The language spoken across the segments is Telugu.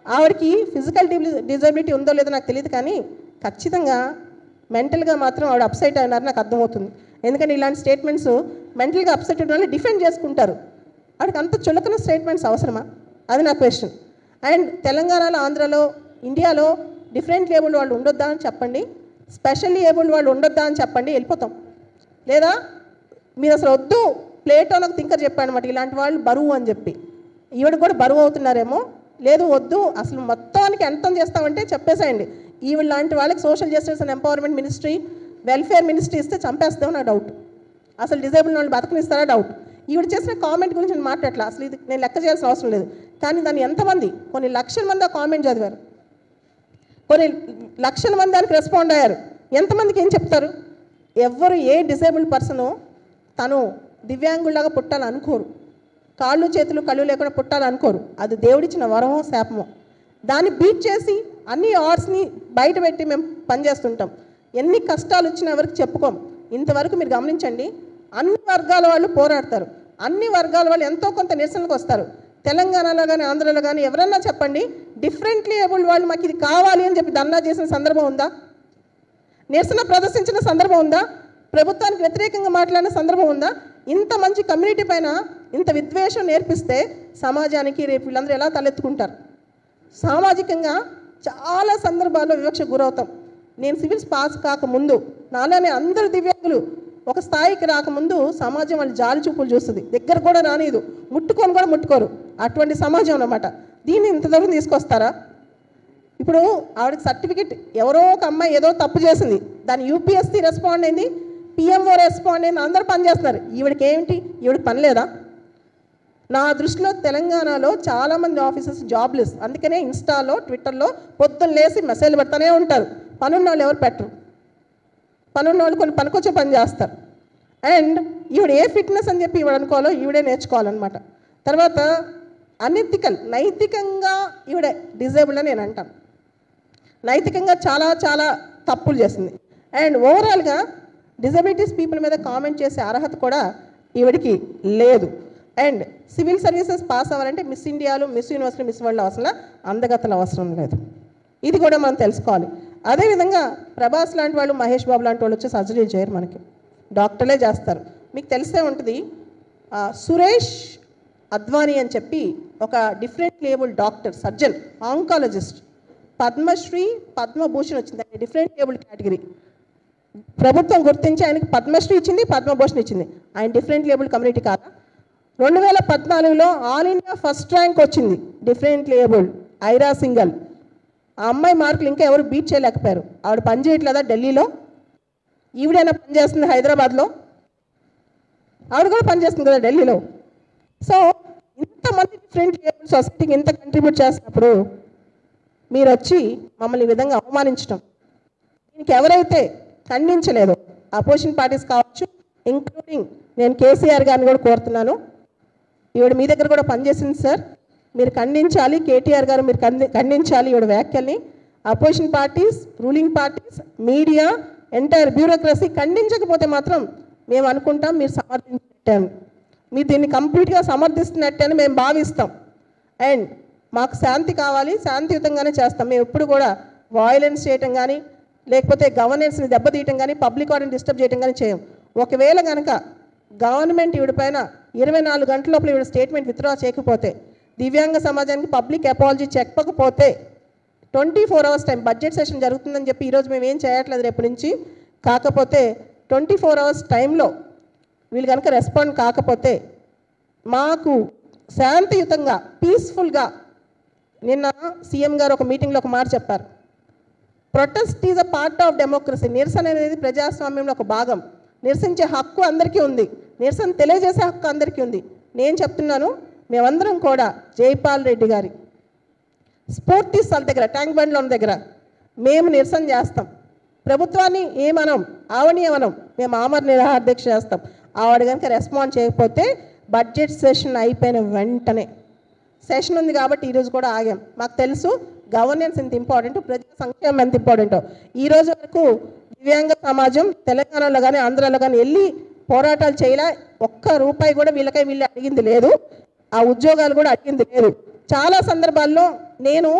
ఆవిడకి ఫిజికల్ డిజబిలిటీ ఉందో లేదో నాకు తెలియదు కానీ ఖచ్చితంగా మెంటల్గా మాత్రం ఆవిడ అప్సెట్ అయినారు నాకు అర్థమవుతుంది ఎందుకంటే ఇలాంటి స్టేట్మెంట్స్ మెంటల్గా అప్సెట్ ఉన్న వాళ్ళు డిఫెండ్ చేసుకుంటారు వాడికి అంత చులకన స్టేట్మెంట్స్ అవసరమా అది నా క్వశ్చన్ అండ్ తెలంగాణలో ఆంధ్రలో ఇండియాలో డిఫరెంట్ లేబుల్ వాళ్ళు ఉండొద్దా అని చెప్పండి స్పెషల్లీ ఏబుల్డ్ వాళ్ళు ఉండొద్దా అని చెప్పండి వెళ్ళిపోతాం లేదా మీరు అసలు వద్దు ప్లేటో నాకు థింకర్ చెప్పాడు అనమాట ఇలాంటి వాళ్ళు బరువు అని చెప్పి ఈవిడ కూడా బరువు అవుతున్నారేమో లేదు వద్దు అసలు మొత్తానికి ఎంతం చేస్తామంటే చెప్పేసేయండి ఈవిడ లాంటి వాళ్ళకి social justice and empowerment ministry welfare ministry ఇస్తే చంపేస్తామో నా డౌట్ అసలు డిజేబుల్ వాళ్ళు బతకనిస్తారా డౌట్ ఈవిడ చేసిన కామెంట్ గురించి నేను మాట్లాడట్లా అసలు ఇది నేను లెక్క చేయాల్సిన అవసరం లేదు కానీ దాన్ని ఎంతమంది కొన్ని లక్షల మంది ఆ కామెంట్ చదివారు కొన్ని లక్షల మంది దానికి రెస్పాండ్ అయ్యారు ఎంతమందికి ఏం చెప్తారు ఎవ్వరు ఏ డిసేబుల్డ్ పర్సను తను దివ్యాంగుల్లాగా పుట్టాలనుకోరు కాళ్ళు చేతులు కళ్ళు లేకుండా పుట్టాలనుకోరు అది దేవుడిచ్చిన వరమో శాపమో దాన్ని బీట్ చేసి అన్ని ఆర్ట్స్ని బయట పెట్టి మేము పనిచేస్తుంటాం ఎన్ని కష్టాలు వచ్చినా ఎవరికి చెప్పుకోం ఇంతవరకు మీరు గమనించండి అన్ని వర్గాల వాళ్ళు పోరాడతారు అన్ని వర్గాల వాళ్ళు ఎంతో కొంత నిరసనకు వస్తారు తెలంగాణలో కానీ ఆంధ్రలో కానీ ఎవరన్నా చెప్పండి డిఫరెంట్లీ ఏబుల్డ్ వాళ్ళు మాకు ఇది కావాలి అని చెప్పి ధర్నా చేసిన సందర్భం ఉందా నిరసన ప్రదర్శించిన సందర్భం ఉందా ప్రభుత్వానికి వ్యతిరేకంగా మాట్లాడిన సందర్భం ఉందా ఇంత మంచి కమ్యూనిటీ పైన ఇంత విద్వేషం నేర్పిస్తే సమాజానికి రేపు వీళ్ళందరూ ఎలా తలెత్తుకుంటారు సామాజికంగా చాలా సందర్భాల్లో వివక్షకు గురవుతాం నేను సివిల్స్ పాస్ కాకముందు నాలోనే అందరు దివ్యాంగులు ఒక స్థాయికి రాకముందు సమాజం వాళ్ళు జాలి చూపులు చూస్తుంది దగ్గర కూడా రానిదు ముట్టుకొని కూడా ముట్టుకోరు అటువంటి సమాజం అన్నమాట దీన్ని ఇంత దూరం తీసుకొస్తారా ఇప్పుడు ఆవిడకి సర్టిఫికెట్ ఎవరో ఒక అమ్మాయి ఏదో తప్పు చేసింది దాని యూపీఎస్సీ రెస్పాండ్ అయింది పిఎంఓ రెస్పాండ్ అయింది అందరూ పని చేస్తున్నారు ఈవిడికి ఏమిటి ఈవిడికి పని లేదా నా దృష్టిలో తెలంగాణలో చాలామంది ఆఫీసర్స్ జాబ్లెస్ అందుకనే ఇన్స్టాలో ట్విట్టర్లో పొద్దున్న లేసి మెసేజ్లు పెడతానే ఉంటారు పనున్న వాళ్ళు ఎవరు పెట్టరు పనున్న వాళ్ళు కొన్ని పనికొచ్చే పని చేస్తారు అండ్ ఈవిడ ఏ ఫిట్నెస్ అని చెప్పి ఈవిడ అనుకోవాలో ఈవిడే నేర్చుకోవాలన్నమాట తర్వాత అనెథికల్ నైతికంగా ఈవిడ డిజేబుల్ అని నేను అంటాను నైతికంగా చాలా చాలా తప్పులు చేసింది అండ్ ఓవరాల్గా డిజబిలిటీస్ పీపుల్ మీద కామెంట్ చేసే అర్హత కూడా ఈవిడికి లేదు అండ్ సివిల్ సర్వీసెస్ పాస్ అవ్వాలంటే మిస్ ఇండియాలు మిస్ యూనివర్సిటీ మిస్ వరల్డ్ అవసరం అందగతలు అవసరం లేదు ఇది కూడా మనం తెలుసుకోవాలి అదేవిధంగా ప్రభాస్ లాంటి వాళ్ళు మహేష్ బాబు లాంటి వాళ్ళు వచ్చి సర్జరీ చేయరు మనకి డాక్టర్లే చేస్తారు మీకు తెలిసే ఉంటుంది ఆ, సురేష్ అద్వానీ అని చెప్పి ఒక different label doctor surgeon oncologist Padma Shri Padma Bhushan వచ్చింది ఆయన డిఫరెంట్ లేబుల్ కేటగిరీ ప్రభుత్వం గుర్తించి ఆయనకి పద్మశ్రీ ఇచ్చింది పద్మభూషణ్ ఇచ్చింది ఆయన డిఫరెంట్ లేబుల్ కమ్యూనిటీ కాదా రెండు వేల పద్నాలుగులో ఆల్ ఇండియా ఫస్ట్ ర్యాంక్ వచ్చింది డిఫరెంట్ లేబుల్ ఐరా సింగల్ ఆ అమ్మాయి మార్కులు ఇంకా ఎవరు బీట్ చేయలేకపోయారు ఆవిడ పని చేయట్లేదా ఢిల్లీలో ఈవిడైనా పనిచేస్తుంది హైదరాబాద్లో ఆవిడ కూడా పనిచేస్తుంది కదా ఢిల్లీలో సో ఇంతమంది డిఫరెంట్ లేబుల్ సొసైటీకి ఇంత కంట్రిబ్యూట్ చేస్తున్నప్పుడు మీరు వచ్చి మమ్మల్ని ఈ విధంగా అవమానించడం దీనికి ఎవరైతే ఖండించలేదో అపోజిషన్ పార్టీస్ కావచ్చు ఇంక్లూడింగ్ నేను కేసీఆర్ గారిని కూడా కోరుతున్నాను ఈవిడ మీ దగ్గర కూడా పనిచేసింది సార్ మీరు ఖండించాలి కేటీఆర్ గారు మీరు ఖండి- ఖండించాలి ఈవిడ వ్యాఖ్యల్ని opposition parties ruling parties media entire bureaucracy ఖండించకపోతే మాత్రం మేము అనుకుంటాం మీరు సమర్థించినట్టే అని. మీరు దీన్ని కంప్లీట్గా సమర్థిస్తున్నట్టే అని మేము భావిస్తాం అండ్ మాకు శాంతి కావాలి శాంతియుతంగానే చేస్తాం మేము ఎప్పుడు కూడా వాయిలెన్స్ చేయటం కానీ లేకపోతే గవర్నెన్స్ని దెబ్బతీయటం కానీ పబ్లిక్ ఆర్డర్ని డిస్టర్బ్ చేయటం కానీ చేయం ఒకవేళ కనుక గవర్నమెంట్ ఈవిడ పైన ఇరవై నాలుగు గంటల లోపల ఈవిడ స్టేట్మెంట్ విత్డ్రా చేయకపోతే దివ్యాంగ సమాజానికి పబ్లిక్ అపాలజీ చెప్పకపోతే twenty four hours time budget session జరుగుతుందని చెప్పి ఈరోజు మేము ఏం చేయట్లేదు రేపు నుంచి కాకపోతే ట్వంటీ ఫోర్ అవర్స్ టైంలో వీళ్ళు కనుక రెస్పాండ్ కాకపోతే మాకు శాంతియుతంగా పీస్ఫుల్గా నిన్న సీఎం గారు ఒక మీటింగ్లో ఒక మాట చెప్పారు protest is a part of democracy నిరసన అనేది ప్రజాస్వామ్యంలో ఒక భాగం నిరసించే హక్కు అందరికీ ఉంది నిరసన తెలియజేసే హక్కు అందరికీ ఉంది నేను చెప్తున్నాను మేమందరం కూడా జైపాల్ రెడ్డి గారి స్ఫూర్తి స్థల దగ్గర ట్యాంక్ బండ్లో ఉన్న దగ్గర మేము నిరసన చేస్తాం ప్రభుత్వాన్ని ఏమనం ఆవని ఏమనం మేము ఆమర నిరాహార దీక్ష చేస్తాం ఆవిడ కనుక రెస్పాండ్ చేయకపోతే బడ్జెట్ సెషన్ అయిపోయిన వెంటనే సెషన్ ఉంది కాబట్టి ఈరోజు కూడా ఆగాం మాకు తెలుసు గవర్నెన్స్ ఎంత ఇంపార్టెంట్ ప్రజా సంక్షేమం ఎంత ఇంపార్టెంటో ఈ రోజు వరకు దివ్యాంగ సమాజం తెలంగాణలో కానీ ఆంధ్రాలో కానీ వెళ్ళి పోరాటాలు చేయలే ఒక్క రూపాయి కూడా వీళ్ళకై వీళ్ళు అడిగింది లేదు ఆ ఉద్యోగాలు కూడా అడిగింది లేదు చాలా సందర్భాల్లో నేను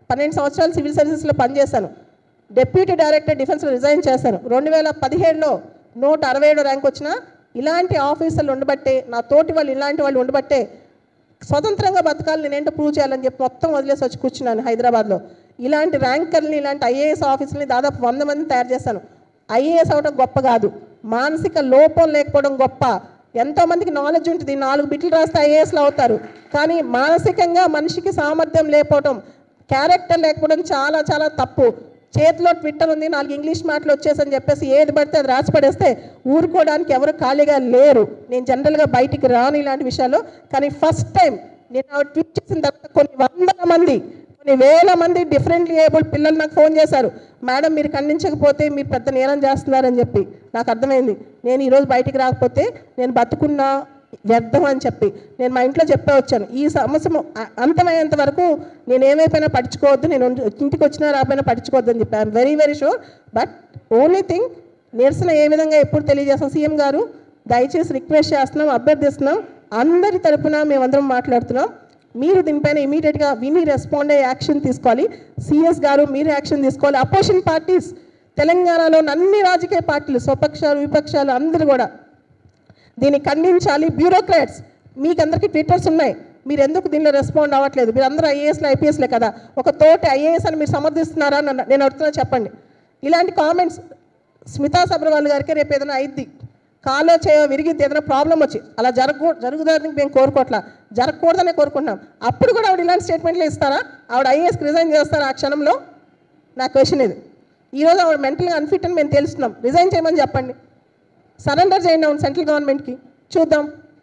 పన్నెండు సంవత్సరాలు సివిల్ సర్వీసెస్లో పనిచేశాను డెప్యూటీ డైరెక్టర్ డిఫెన్స్లో రిజైన్ చేశాను రెండు వేల పదిహేడులో నూట అరవై ఏడో ర్యాంక్ వచ్చిన ఇలాంటి ఆఫీసర్లు ఉండబట్టే నా తోటి వాళ్ళు ఇలాంటి వాళ్ళు ఉండబట్టే స్వతంత్రంగా బతకాలి నేనేంటో ప్రూవ్ చేయాలని చెప్పి మొత్తం వదిలేసి వచ్చి కూర్చున్నాను హైదరాబాద్లో ఇలాంటి ర్యాంకర్ని ఇలాంటి ఐఏఎస్ ఆఫీసులని దాదాపు వంద మందిని తయారు చేశాను ఐఏఎస్ అవడం గొప్ప కాదు మానసిక లోపం లేకపోవడం గొప్ప ఎంతోమందికి నాలెడ్జ్ ఉంటుంది నాలుగు బిట్లు రాస్తే ఐఏఎస్లు అవుతారు కానీ మానసికంగా మనిషికి సామర్థ్యం లేకపోవడం క్యారెక్టర్ లేకపోవడం చాలా చాలా తప్పు చేతిలో ట్విట్టర్ ఉంది నాలుగు ఇంగ్లీష్ మాటలు వచ్చేసని చెప్పేసి ఏది పడితే అది రాసి పడేస్తే ఊరుకోవడానికి ఎవరు ఖాళీగా లేరు నేను జనరల్గా బయటికి రాను ఇలాంటి విషయాలు కానీ ఫస్ట్ టైం నేను ఆవిడ ట్వీట్ చేసిన తర్వాత కొన్ని వందల మంది కొన్ని వేల మంది డిఫరెంట్లీ ఏబుల్ పిల్లలు నాకు ఫోన్ చేశారు మేడం మీరు ఖండించకపోతే మీరు పెద్ద నేరం చేస్తున్నారని చెప్పి నాకు అర్థమైంది నేను ఈరోజు బయటికి రాకపోతే నేను బతుకున్నా వ్యర్థం అని చెప్పి నేను మా ఇంట్లో చెప్పే వచ్చాను ఈ సమస్య అ- అంతమయ్యేంత వరకు నేను ఏమైపోయినా పట్టించుకోవద్దు నేను ఉండి- ఇంటికి వచ్చినా రాకపోయినా పట్టించుకోవద్దు అని చెప్పి I'm very very sure but only thing నిరసన ఏ విధంగా ఎప్పుడు తెలియజేస్తాం సీఎం గారు దయచేసి రిక్వెస్ట్ చేస్తున్నాం అభ్యర్థిస్తున్నాం అందరి తరపున మేమందరం మాట్లాడుతున్నాం మీరు దీనిపైన ఇమీడియట్గా విని రెస్పాండ్ అయ్యే యాక్షన్ తీసుకోవాలి సిఎస్ గారు మీరు యాక్షన్ తీసుకోవాలి అపోజిషన్ పార్టీస్ తెలంగాణలో ఉన్న అన్ని రాజకీయ పార్టీలు స్వపక్షాలు విపక్షాలు అందరూ కూడా దీన్ని ఖండించాలి బ్యూరోక్రాట్స్ మీకు అందరికీ ట్విట్టర్స్ ఉన్నాయి మీరు ఎందుకు దీనిలో రెస్పాండ్ అవ్వట్లేదు మీరు అందరూ ఐఏఎస్లు ఐపీఎస్లే కదా ఒక తోటి ఐఏఎస్ అని మీరు సమర్థిస్తున్నారా అని అన్న- నేను అడుగుతున్నా చెప్పండి ఇలాంటి కామెంట్స్ స్మితా సబ్రవాల్ గారికి రేపు ఏదైనా అయిద్ది కాలో చేయో విరిగిద్ది ఏదైనా ప్రాబ్లం వచ్చి అలా జరగకూ జరుగుతుందని మేము కోరుకోవట్లా జరగకూడదనే కోరుకుంటున్నాం అప్పుడు కూడా ఆవిడ ఇలాంటి స్టేట్మెంట్లు ఇస్తారా ఆవిడ ఐఏఎస్కి రిజైన్ చేస్తారా ఆ క్షణంలో నా క్వశ్చన్ ఇది ఈరోజు ఆవిడ మెంటల్గా అన్ఫిట్ అని మేము తెలుస్తున్నాం రిజైన్ చేయమని చెప్పండి సరెండర్ చేయండి అవును సెంట్రల్ గవర్నమెంట్కి చూద్దాం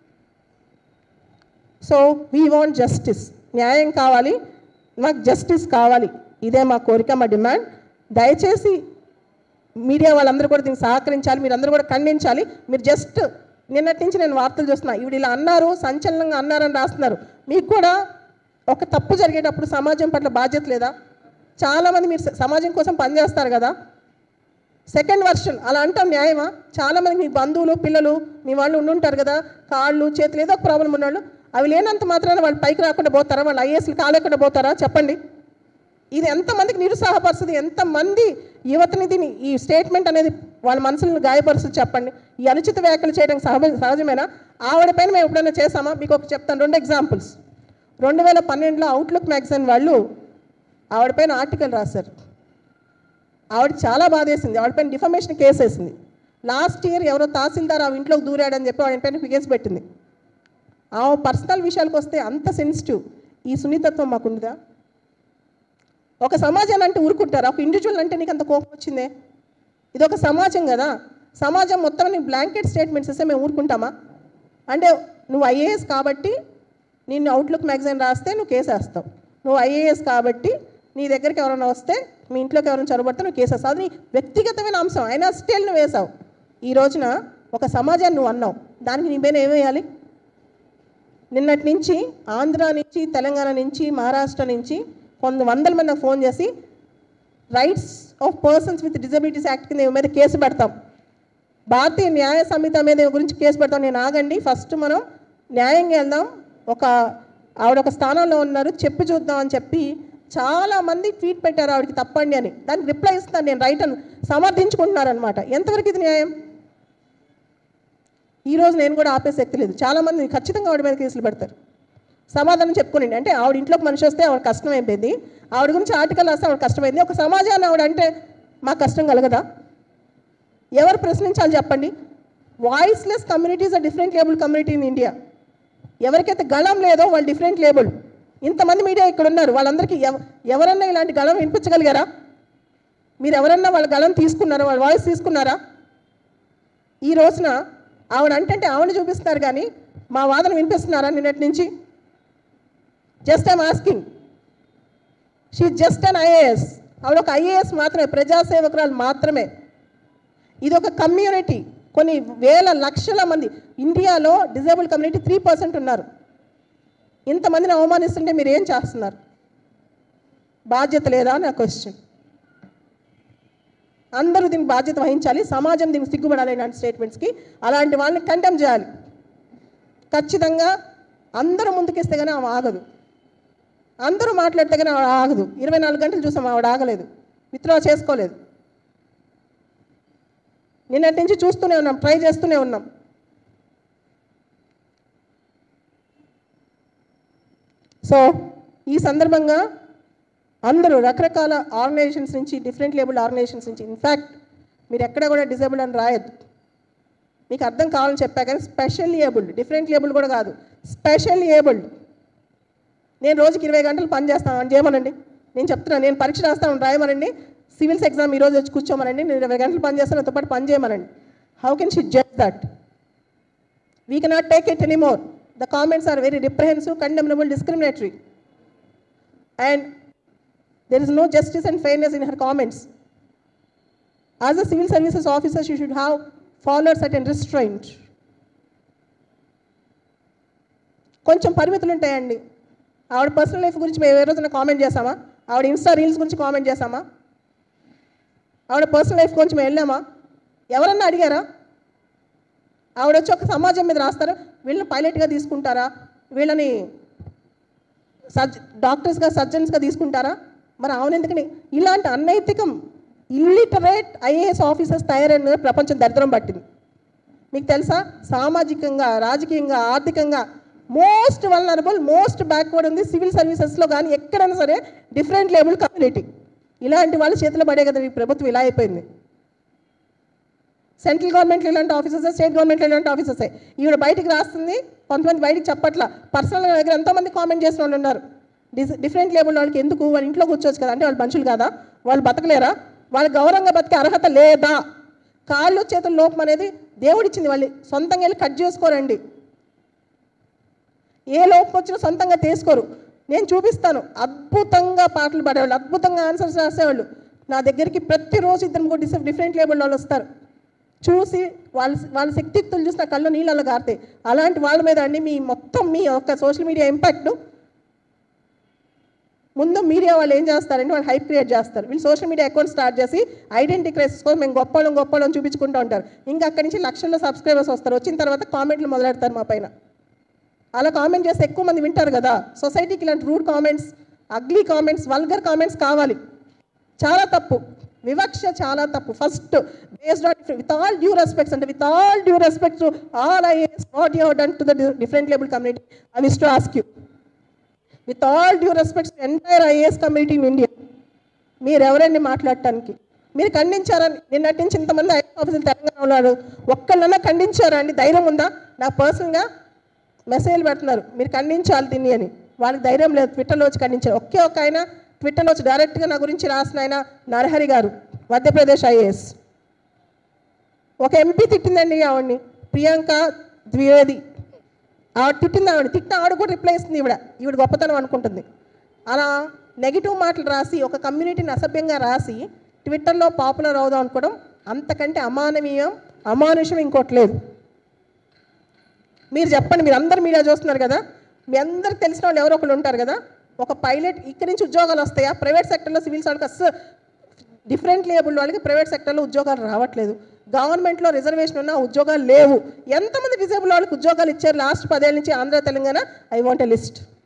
సో వీ వాంట్ జస్టిస్ న్యాయం కావాలి మాకు జస్టిస్ కావాలి ఇదే మా కోరిక మా డిమాండ్ దయచేసి మీడియా వాళ్ళందరూ కూడా దీనికి సహకరించాలి మీరు అందరూ కూడా ఖండించాలి మీరు జస్ట్ నిన్నటి నుంచి నేను వార్తలు చూస్తున్నా ఇవిడ ఇలా అన్నారు సంచలనంగా అన్నారని రాస్తున్నారు మీకు కూడా ఒక తప్పు జరిగేటప్పుడు సమాజం పట్ల బాధ్యత లేదా చాలామంది మీరు స- సమాజం కోసం పనిచేస్తారు కదా సెకండ్ వర్షన్ అలా అంటాం న్యాయమా చాలా మంది మీ బంధువులు పిల్లలు మీ వాళ్ళు ఉండుంటారు కదా కాళ్ళు చేతులు ఏదో ఒక ప్రాబ్లం ఉన్నవాళ్ళు అవి లేనంత మాత్రాన వాళ్ళు పైకి రాకుండా పోతారా వాళ్ళు ఐఏఎస్లు కాలేకుండా పోతారా చెప్పండి ఇది ఎంతమందికి నిరుత్సాహపరుస్తుంది ఎంతమంది యువతని దీని ఈ స్టేట్మెంట్ అనేది వాళ్ళ మనసులను గాయపరుస్తుంది చెప్పండి ఈ అనుచిత వ్యాఖ్యలు చేయడం సహజ సహజమేనా ఆవిడ పైన మేము ఎప్పుడైనా చేసామా మీకు ఒక చెప్తాను రెండు ఎగ్జాంపుల్స్ రెండు వేల పన్నెండులో అవుట్లుక్ మ్యాగజైన్ వాళ్ళు ఆవిడ పైన ఆర్టికల్ రాశారు ఆవిడ చాలా బాధేసింది ఆవిడ పైన డిఫమేషన్ కేసు వేసింది లాస్ట్ ఇయర్ ఎవరో తహసీల్దార్ ఆవిడ ఇంట్లోకి దూరాడని చెప్పి ఆవిడ పైన కేసు పెట్టింది ఆమె పర్సనల్ విషయాలకు వస్తే అంత సెన్సిటివ్ ఈ సున్నితత్వం మాకుండదా ఒక సమాజాన్ని అంటే ఊరుకుంటారా ఒక ఇండివిజువల్ అంటే నీకు అంత కోపం వచ్చిందే ఇది ఒక సమాజం కదా సమాజం మొత్తం నీ బ్లాంకెట్ స్టేట్మెంట్స్ ఇస్తే మేము ఊరుకుంటామా అంటే నువ్వు ఐఏఎస్ కాబట్టి నిన్ను అవుట్లుక్ మ్యాగజైన్ రాస్తే నువ్వు కేసు వేస్తావు నువ్వు ఐఏఎస్ కాబట్టి నీ దగ్గరికి ఎవరైనా వస్తే మీ ఇంట్లోకి ఎవరైనా చొరబడితే నువ్వు కేసు వేస్తావు అది నీ వ్యక్తిగతమైన అంశం అయినా స్టిల్ నువ్వు వేసావు ఈ రోజున ఒక సమాజాన్ని నువ్వు అన్నావు దానికి నీ పైన ఏమేయాలి నిన్నటి నుంచి ఆంధ్ర నుంచి తెలంగాణ నుంచి మహారాష్ట్ర నుంచి కొంత వందల మంది నాకు ఫోన్ చేసి rights of persons with disabilities act కింద ఈమె మీద కేసు పెడతాం భారతీయ న్యాయ సంహిత మీద ఈమె గురించి కేసు పెడతాం నేను ఆగండి ఫస్ట్ మనం న్యాయంగా వెళ్దాం ఒక ఆవిడ ఒక స్థానంలో ఉన్నారు చెప్పి చూద్దాం అని చెప్పి చాలా మంది ట్వీట్ పెట్టారు ఆవిడకి తప్పండి అని దానికి రిప్లై ఇస్తాను నేను రైట్ అని సమర్థించుకుంటున్నారనమాట ఎంతవరకు ఇది న్యాయం ఈ రోజు నేను కూడా ఆపే శక్తి లేదు చాలామంది ఖచ్చితంగా ఆవిడ మీద కేసులు పెడతారు సమాధానం చెప్పుకుని అంటే ఆవిడ ఇంట్లోకి మనిషి వస్తే ఆవిడ కష్టం అయిపోయింది ఆవిడ గురించి ఆర్టికల్ రాస్తే ఆవిడ కష్టమైంది ఒక సమాజాన్ని ఆవిడ అంటే మాకు కష్టం కలగదా ఎవరు ప్రశ్నించాలి చెప్పండి voiceless communities are different label community in India ఎవరికైతే గళం లేదో వాళ్ళు డిఫరెంట్ లేబుల్ ఇంతమంది మీడియా ఇక్కడ ఉన్నారు వాళ్ళందరికీ ఎవ ఎవరన్నా ఇలాంటి గళం వినిపించగలిగారా మీరు ఎవరన్నా వాళ్ళ గళం తీసుకున్నారా వాళ్ళ వాయిస్ తీసుకున్నారా ఈ రోజున ఆవిడ అంటే ఆవిడ చూపిస్తున్నారు కానీ మా వాదన వినిపిస్తున్నారా నిన్నటి నుంచి just I'm asking she just an IAS ఆవిడ ఒక ఐఏఎస్ మాత్రమే ప్రజాసేవకురాలు మాత్రమే ఇది ఒక కమ్యూనిటీ కొన్ని వేల లక్షల మంది ఇండియాలో డిజేబుల్ కమ్యూనిటీ త్రీ పర్సెంట్ ఉన్నారు ఇంతమందిని అవమానిస్తుంటే మీరు ఏం చేస్తున్నారు బాధ్యత లేదా నా క్వశ్చన్ అందరూ దీనికి బాధ్యత వహించాలి సమాజం దీనికి సిగ్గుపడాలి ఇలాంటి స్టేట్మెంట్స్కి అలాంటి వాళ్ళని కంటెమ్ చేయాలి ఖచ్చితంగా అందరూ ముందుకిస్తే కానీ ఆమె ఆగదు అందరూ మాట్లాడితే కానీ ఆవిడ ఆగదు ఇరవై నాలుగు గంటలు చూసాం ఆవిడ ఆగలేదు విత్డ్రా చేసుకోలేదు నిన్నటి నుంచి చూస్తూనే ఉన్నాం ట్రై చేస్తూనే ఉన్నాం సో ఈ సందర్భంగా అందరూ రకరకాల ఆర్గనైజేషన్స్ నుంచి డిఫరెంట్ లేబుల్ ఆర్గనైజేషన్స్ నుంచి ఇన్ఫ్యాక్ట్ మీరు ఎక్కడ కూడా డిజేబుల్ అని రాయద్దు మీకు అర్థం కావాలని చెప్పా కానీ స్పెషల్ ఏబుల్డ్ డిఫరెంట్ ఏబుల్డ్ కూడా కాదు స్పెషల్ ఏబుల్డ్ నేను రోజుకి ఇరవై గంటలు పని చేస్తాను అని చేయమనండి నేను చెప్తున్నాను నేను పరీక్ష రాస్తాను రాయమనండి సివిల్స్ ఎగ్జామ్ ఈరోజు వచ్చి కూర్చోమనండి నేను ఇరవై గంటలు పని చేస్తాను నాతో పాటు పని చేయమనండి how can she judge that we cannot take it anymore the comments are very reprehensible condemnable discriminatory and there is no justice and fairness in her comments. As a civil services officer, she should have followed certain restraint. కొంచెం పరిమితులు ఉంటాయండి ఆవిడ పర్సనల్ లైఫ్ గురించి మేము ఏ రోజున కామెంట్ చేసామా ఆవిడ ఇన్స్టా రీల్స్ గురించి కామెంట్ చేసామా ఆవిడ పర్సనల్ లైఫ్ గురించి మేము వెళ్ళామా ఎవరన్నా అడిగారా ఆవిడ వచ్చి ఒక సమాజం మీద రాస్తారు వీళ్ళని పైలట్గా తీసుకుంటారా వీళ్ళని సర్జ డాక్టర్స్గా సర్జన్స్గా తీసుకుంటారా మరి అవును ఎందుకని ఇలాంటి అనైతికం ఇల్లిటరేట్ ఐఏఎస్ ఆఫీసర్స్ తయారైన ప్రపంచం దరిద్రం పట్టింది మీకు తెలుసా సామాజికంగా రాజకీయంగా ఆర్థికంగా మోస్ట్ వల్నరబుల్ మోస్ట్ బ్యాక్వర్డ్ ఉంది సివిల్ సర్వీసెస్లో కానీ ఎక్కడైనా సరే డిఫరెంట్ లేబుల్ కమ్యూనిటీ ఇలాంటి వాళ్ళ చేతిలో పడే కదా ఈ ప్రభుత్వం ఇలా అయిపోయింది సెంట్రల్ గవర్నమెంట్లో ఇలాంటి ఆఫీసర్స్ స్టేట్ గవర్నమెంట్లో ఇలాంటి ఆఫీసర్స్ ఈవిడ బయటికి రాస్తుంది కొంతమంది బయటికి చెప్పట్ల పర్సనల్ దగ్గర ఎంతోమంది కామెంట్ చేసిన వాళ్ళు ఉన్నారు డిస్ డిఫరెంట్ లేబుల్ వాళ్ళకి ఎందుకు వాళ్ళ ఇంట్లో కూర్చోవచ్చు కదా అంటే వాళ్ళు మనుషులు కాదా వాళ్ళు బతకలేరా వాళ్ళు గౌరవంగా బతికే అర్హత లేదా కాళ్ళు చేతుల లోపం అనేది దేవుడిచ్చింది వాళ్ళు సొంతంగా వెళ్ళి కట్ చేసుకోరండి ఏ లోపం వచ్చినా సొంతంగా తీసుకోరు నేను చూపిస్తాను అద్భుతంగా పాటలు పాడేవాళ్ళు అద్భుతంగా ఆన్సర్స్ రాసేవాళ్ళు నా దగ్గరికి ప్రతిరోజు ఇద్దరు ముగ్గురు డిస్ డిఫరెంట్ లేబుల్ వాళ్ళు వస్తారు చూసి వాళ్ళ వాళ్ళ శక్తియుక్తులు చూసి నా కళ్ళు నీళ్ళలో గారుతాయి అలాంటి వాళ్ళ మీద అండి మీ మొత్తం మీ యొక్క సోషల్ మీడియా ఇంపాక్ట్ ముందు మీడియా వాళ్ళు ఏం చేస్తారంటే వాళ్ళు హైప్ క్రియేట్ చేస్తారు వీళ్ళు సోషల్ మీడియా అకౌంట్ స్టార్ట్ చేసి ఐడెంటిటీ క్రైసిస్ కోసం మేము గొప్పలం గొప్పలం చూపించుకుంటూ ఉంటారు ఇంకా అక్కడి నుంచి లక్షల్లో సబ్స్క్రైబర్స్ వస్తారు వచ్చిన తర్వాత కామెంట్లు మొదలెడతారు మా పైన అలా కామెంట్ చేస్తే ఎక్కువ మంది వింటారు కదా సొసైటీకి ఇలాంటి rude comments ugly comments vulgar comments కావాలి చాలా తప్పు వివక్ష చాలా తప్పు first based on with all due respects అంటే with all due respect to all is what you done to the different label community I wish to ask you with all due respects entire IAS community in India మీరు ఎవరండి మాట్లాడటానికి మీరు ఖండించారని నిన్నటి నుంచి ఇంతమంది ఐఏఎస్ ఆఫీసర్లు తెలంగాణ ఉన్నాడు ఒక్కళ్ళన్నా ఖండించారా అండి ధైర్యం ఉందా నాకు పర్సనల్గా మెసేజ్లు పెడుతున్నారు మీరు ఖండించాలి దీన్ని అని వాళ్ళకి ధైర్యం లేదు ట్విట్టర్లో వచ్చి ఖండించారు ఒకే ఒక ఆయన ట్విట్టర్లో వచ్చి డైరెక్ట్గా నా గురించి రాసిన ఆయన నరహరి గారు మధ్యప్రదేశ్ ఐఏఎస్ ఒక ఎంపీ తిట్టిందండి ఆవిడ్ని ప్రియాంక ద్వివేది ఆవిడ తిట్టింది ఆవిడ తిట్టిన ఆవిడ కూడా రిప్లై ఇస్తుంది ఈవిడ ఈవిడ గొప్పతనం అనుకుంటుంది అలా నెగిటివ్ మాటలు రాసి ఒక కమ్యూనిటీని అసభ్యంగా రాసి ట్విట్టర్లో పాపులర్ అవుదాం అనుకోవడం అంతకంటే అమానవీయం అమానుషం ఇంకోటి లేదు మీరు చెప్పండి మీరు అందరు మీడియా చూస్తున్నారు కదా మీ అందరికి తెలిసిన వాళ్ళు ఎవరో ఒకళ్ళు ఉంటారు కదా ఒక పైలట్ ఇక్కడి నుంచి ఉద్యోగాలు వస్తాయా ప్రైవేట్ సెక్టర్లో సివిల్స్ వాళ్ళకి అస్సలు డిఫరెంట్ లేబుల్ వాళ్ళకి ప్రైవేట్ సెక్టర్లో ఉద్యోగాలు రావట్లేదు గవర్నమెంట్లో రిజర్వేషన్ ఉన్న ఉద్యోగాలు లేవు ఎంతమంది డిజేబుల్ వాళ్ళకి ఉద్యోగాలు ఇచ్చారు లాస్ట్ పదేళ్ళ నుంచి Andhra Telangana I want a list